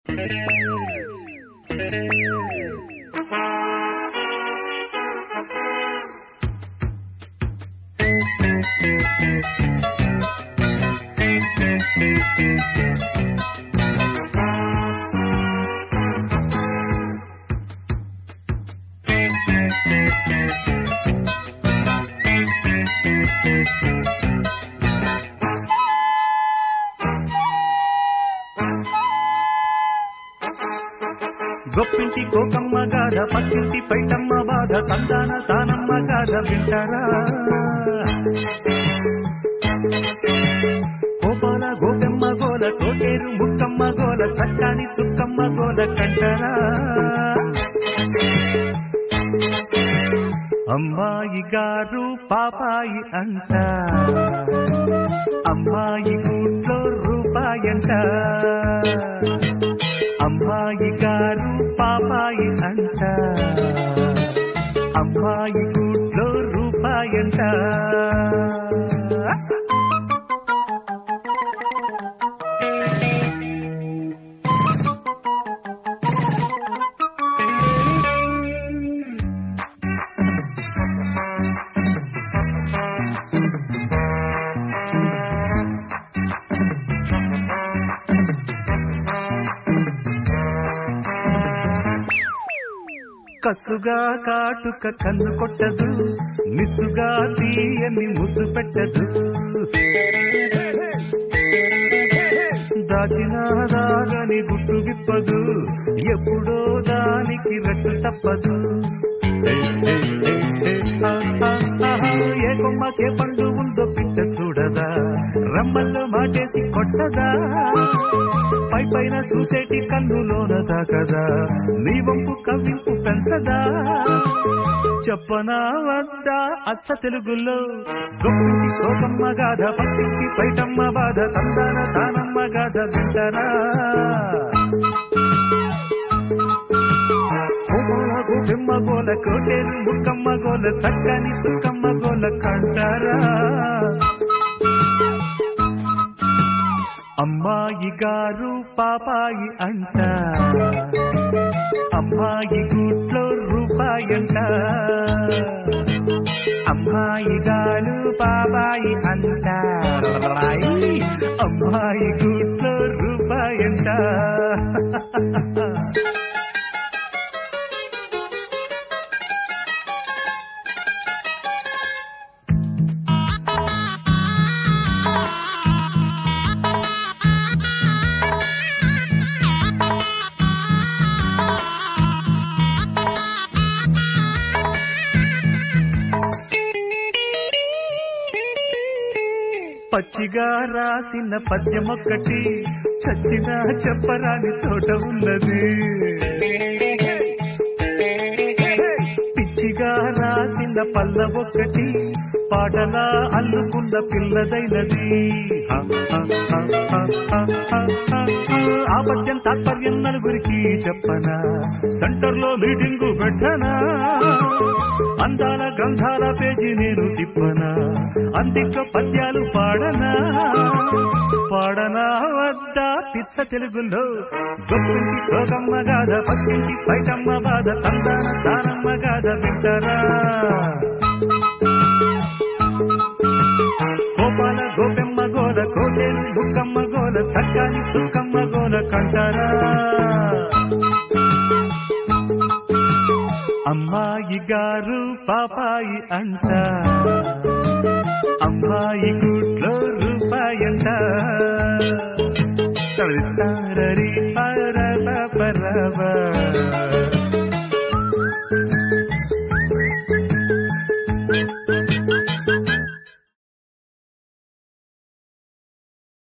గొప్పింటి కోకమ్మ గాథ పక్కింటి పైటమ్మ బాధ తందాన తానమ్మ గాథ వింటారా గోపాల గోపెమ్మ గోల కోటేరు ముక్కమ్మ గోల చట్టాని చుక్కమ్మ గోల కంటారా అమ్మాయి గారు పాపాయి అంట అమ్మాయి గూట్లో రూపాయంట అమ్మాయి గారు పాపాయి అంట అమ్మాయి గూట్లో రూపాయంట కసుగా కాటుక కన్ను కొట్టదు మిసుగా తీయని ముద్దు పెట్టదు దాచిన దాగని గుట్టు విప్పదు ఎప్పుడో దానికి రట్టు తప్పదు ఏ, ఏ, ఏ, ఏ, ఆ, ఆ, ఆహా, ఏ కొమ్మకే పండు ఉందో పిట్ట చూడదా రమ్మల్లో మాటేసి కొట్టదా పై పైన చూసేటి కన్నులోన దాకదా నీ వంపు కవ్వింపు పెంచదా చెప్పనా వద్దా అచ్చ తెలుగులో గొప్పటి కోకమ్మ గాథ పక్కింటి పైటమ్మ బాధ తందాన తానమ్మ గాథ వింటరా కోమల గోపెమ్మ గోల కోటేరు ముక్కమ్మ గోల చక్కని చుక్కమ్మ గోల కంటారా అమ్మాయి గారు పాపాయి అంట అమ్మాయి గూట్లో రూపాయంట అమ్మాయి గారు పాపాయి అంట రాయి. అమ్మాయి గూట్లో రూపాయంట పచ్చిగా రాసిన పద్యమొక్కటి చచ్చిన చెప్పరాని చోట ఉన్నది పిచ్చిగా రాసిన పల్ల ఒక్కటి పాటలా అల్లుకున్న పిల్లదైనది హ, హ, హ, హ, హ, హ, హ. ఆ పద్యం తాత్పర్యం నలుగురికి చెప్పనా సెంటర్ లో మీటింగు పెట్టనా అందాల గంధాల పేజీ నేను తిప్పనా అందిక పద్యాలు పాడనా పాడనా వద్దా పిచ్చ తెలుగులో గొప్పింటి గోగమ్మ గాథ పక్కింటి పైటమ్మ బాధ తందాన తానమ్మ గాథ వింటారా గోపాల గోపెమ్మ గోల కోటేరు బుక్కమ్మ గోల చక్కని చుక్కమ్మ గోల కంటారా అమ్మాయి గారు పాపాయి అంట అమ్మాయి గుట్లో రూపాయంట